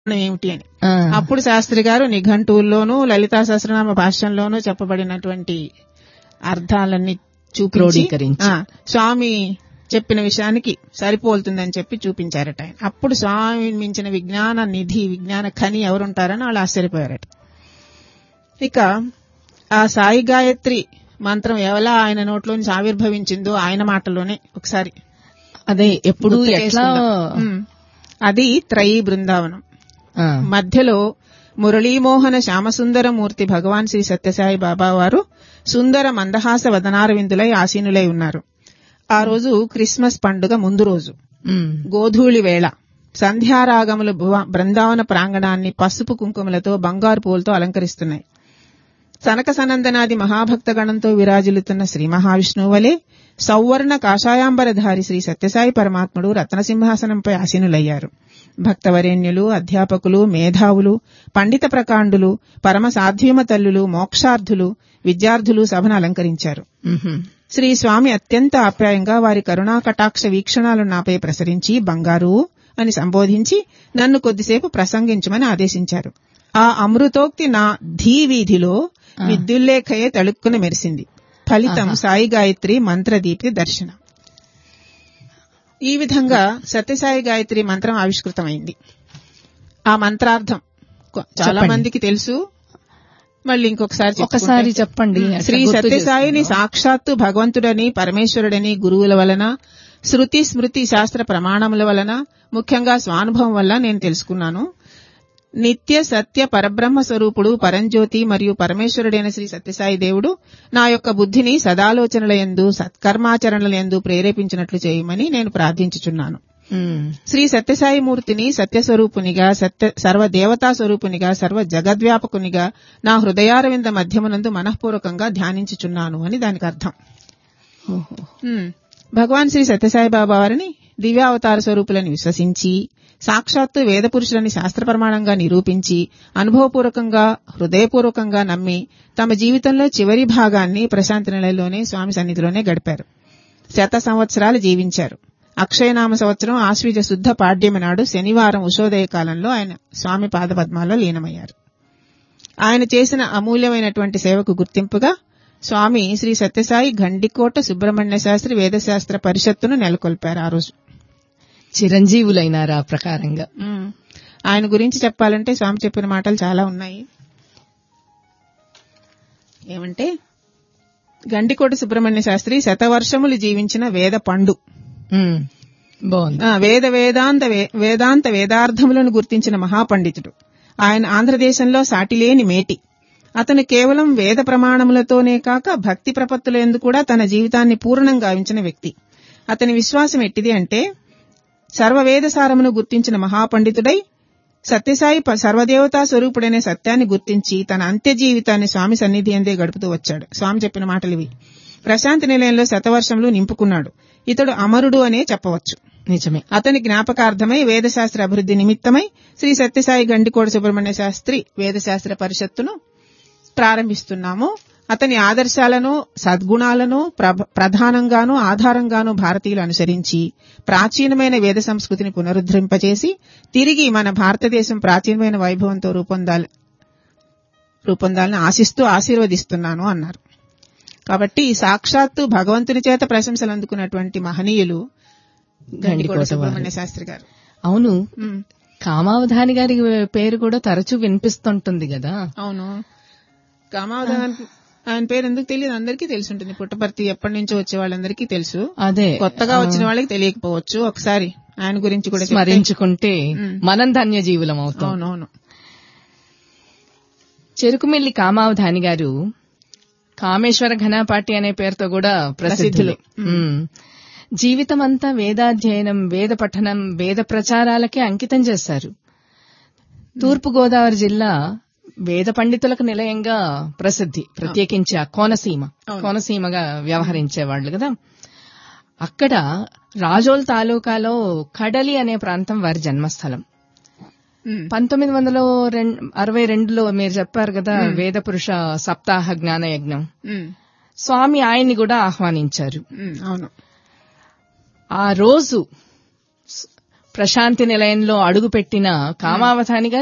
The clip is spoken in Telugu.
ఏమిటి అని ఆ, అప్పుడు శాస్త్రి గారు నిఘంటువుల్లోనూ లలితా సహస్రనామ భాష్యంలోనూ చెప్పబడినటువంటి అర్థాలన్నీ చూపించి క్రోడీకరించి. ఆ, స్వామి చెప్పిన విషయానికి సరిపోలుతుందని చెప్పి చూపించారట ఆయన అప్పుడు స్వామి మించిన విజ్ఞాన నిధి విజ్ఞాన ఖని ఎవరుంటారని వాళ్ళు ఆశ్చర్యపోయారట ఇక ఆ సాయి గాయత్రి మంత్రం ఎవలా ఆయన నోట్లో నుంచి ఆవిర్భవించిందో ఆయన మాటలోనే ఒకసారి అదే ఎప్పుడు గుర్తు ఎట్లా చేసుకుందాం. ఉమ్. అది త్రయీ బృందావనం ఆ, మధ్యలో మురళీమోహన శ్యామసుందర మూర్తి భగవాన్ శ్రీ సత్యసాయి బాబా వారు సుందర మందహాస వదనారవిందులై ఆసీనులై ఉన్నారు ఆ రోజు క్రిస్మస్ పండుగ ముందు రోజు ఉమ్, గోధూళి వేళ సంధ్యారాగములు భువ- బృందావన ప్రాంగణాన్ని పసుపు కుంకుమలతో బంగారు పూలతో అలంకరిస్తున్నాయి సనక సనందనాది మహాభక్త గణంతో విరాజిల్లుతున్న శ్రీ మహావిష్ణువు వలె సౌవర్ణ కాషాయాంబరధారి శ్రీ సత్యసాయి పరమాత్ముడు రత్నసింహాసనంపై ఆసీనులయ్యారు భక్తవరేణ్యులు అధ్యాపకులు మేధావులు పండిత ప్రకాండులు పరమ సాధ్వీమ తల్లులు మోక్షార్థులు విద్యార్థులు సభను అలంకరించారు ఉహుం. శ్రీ స్వామి అత్యంత ఆప్యాయంగా వారి కరుణా కటాక్ష వీక్షణాలు నాపై ప్రసరించి బంగారు అని సంబోధించి నన్ను కొద్దిసేపు ప్రసంగించమని ఆదేశించారు ఆ అమృతోక్తి నా ధీ వీధిలో విద్యుల్లేఖయే తళుక్కున మెరిసింది ఫలితం సాయి గాయత్రి మంత్రదీప్తి దర్శనం ఈ విధంగా సత్యసాయి గాయత్రి మంత్రం ఆవిష్కృతమైంది ఆ మంత్రార్థం కొ- చాలా చెప్పండి. మందికి తెలుసు మళ్ళీ ఇంకొకసారి చెప్పుకుంటే- ఒకసారి చెప్పండి అట్లా శ్రీ గుర్తు సత్యసాయిని చేసుకుందాం. సాక్షాత్తు భగవంతుడని పరమేశ్వరుడని గురువుల వలన శృతి స్మృతి శాస్త్ర ప్రమాణముల వలన ముఖ్యంగా స్వానుభవం వల్ల నేను తెలుసుకున్నాను నిత్య సత్య పరబ్రహ్మ స్వరూపుడు పరంజ్యోతి మరియు పరమేశ్వరుడైన శ్రీ సత్యసాయి దేవుడు నా యొక్క బుద్ధిని సదాలోచనల యందు సత్కర్మాచరణల యందు ప్రేరేపించినట్లు చేయమని నేను ప్రార్థించుచున్నాను ఉమ్, శ్రీ సత్యసాయి మూర్తిని సత్యస్వరూపునిగా సత్య సర్వ దేవతా స్వరూపునిగా సర్వ జగద్వ్యాపకునిగా నా హృదయారవింద మధ్యమునందు మనఃపూర్వకంగా ధ్యానించుచున్నాను అని దానికి అర్థం ఓహో. ఉమ్. భగవాన్ శ్రీ సత్యసాయి బాబా వారిని దివ్యావతార స్వరూపులని విశ్వసించి సాక్షాత్తు వేద పురుషులని శాస్త్ర ప్రమాణంగా నిరూపించి అనుభవపూర్వకంగా హృదయపూర్వకంగా నమ్మి తమ జీవితంలో చివరి భాగాన్ని ప్రశాంతి నిలయంలోనే స్వామి సన్నిధిలోనే గడిపారు శత సంవత్సరాలు జీవించారు అక్షయనామ సంవత్సరం ఆశ్వీజ శుద్ధ పాడ్యమి నాడు శనివారం ఉషోదయ కాలంలో ఆయన స్వామి పాదపద్మాల్లో లీనమయ్యారు ఆయన చేసిన అమూల్యమైనటువంటి సేవకు గుర్తింపుగా స్వామి శ్రీ సత్యసాయి గండికోట సుబ్రహ్మణ్య శాస్త్రి వేదశాస్త్ర పరిషత్తును నెలకొల్పారు ఆ రోజు చిరంజీవులైనారు ఆ ప్రకారంగా ఉమ్. ఆయన గురించి చెప్పాలంటే స్వామి చెప్పిన మాటలు చాలా ఉన్నాయి ఏమంటే గండికోట సుబ్రహ్మణ్య శాస్త్రి శతవర్షములు జీవించిన వేద పండు ఉమ్, బాగుంది ఆ, వేద వేదాంత వే- వేదాంత వేదార్థములను గుర్తించిన మహాపండితుడు ఆయన ఆంధ్రదేశంలో సాటిలేని మేటి అతను కేవలం వేద ప్రమాణములతోనే కాక భక్తి ప్రపత్తులందు కూడా తన జీవితాన్ని పూర్ణం గావించిన వ్యక్తి అతని విశ్వాసం ఎట్టిది అంటే సర్వవేద సారమును గుర్తించిన మహాపండితుడై సత్యసాయి ప- సర్వదేవతా స్వరూపుడనే సత్యాన్ని గుర్తించి తన అంత్య జీవితాన్ని స్వామి సన్నిధి అందే గడుపుతూ వచ్చాడు స్వామి చెప్పిన మాటలు ఇవి ప్రశాంతి నిలయంలో శతవర్షంలో నింపుకున్నాడు ఇతడు అమరుడు అనే చెప్పవచ్చు నిజమే అతని జ్ఞాపకార్థమై వేదశాస్త్ర అభివృద్ధి నిమిత్తమై శ్రీ సత్యసాయి గండికోట సుబ్రహ్మణ్య శాస్త్రి వేదశాస్త్ర పరిషత్తును ప్రారంభిస్తున్నాము అతని ఆదర్శాలను సద్గుణాలను ప్రభ- ప్రధానంగాను ఆధారంగాను భారతీయులు అనుసరించి ప్రాచీనమైన వేద సంస్కృతిని పునరుద్ధరింపచేసి తిరిగి మన భారతదేశం ప్రాచీనమైన వైభవంతో రూపొందాలి రూపొందాలని ఆశిస్తూ ఆశీర్వదిస్తున్నాను అన్నారు కాబట్టి సాక్షాత్తు భగవంతుని చేత ప్రశంసలు అందుకున్నటువంటి మహనీయులు గండికోట గండికోట వారు. సుబ్రహ్మణ్య శాస్త్రి గారు అవును ఉమ్, కామావధాని గారి పేరు కూడా తరచూ వినిపిస్తుంటుంది కదా అవును కామావధాన్ ఆయన పేరు ఎందుకు తెలియదు అందరికీ తెలిసి ఉంటుంది పుట్టపర్తి ఎప్పటి నుంచో వచ్చే వాళ్ళందరికీ తెలుసు అదే కొత్తగా వచ్చిన వాళ్ళకి తెలియకపోవచ్చు ఒకసారి ఆయన గురించి కూడా చెప్తే- స్మరించుకుంటే ఉమ్. మనం ధన్య జీవులం అవుతాం అవునవును చెరుకుమిల్లి కామావధాని గారు కామేశ్వర ఘనపాటి అనే పేరుతో కూడా ప్రసిద్ధులు ఉమ్. జీవితం అంతా వేదాధ్యయనం వేద పఠనం వేద ప్రచారాలకే అంకితం చేశారు తూర్పు గోదావరి జిల్లా వేద పండితులకు నిలయంగా ప్రసిద్ధి ప్రత్యేకించి ఆ కోనసీమ అవును. కోనసీమగా వ్యవహరించేవాళ్లు కదా అక్కడ రాజోల్ తాలూకాలో కడలి అనే ప్రాంతం వారి జన్మస్థలం ఉమ్, పంతొమ్మిది వందల అరవై రెండులో మీరు చెప్పారు కదా వేద పురుష సప్తాహ జ్ఞాన యజ్ఞం ఉమ్, స్వామి ఆయన్ని కూడా ఆహ్వానించారు ఉమ్, అవును ఆ రోజు స్- ప్రశాంతి నిలయంలో అడుగుపెట్టిన కామావధానిగా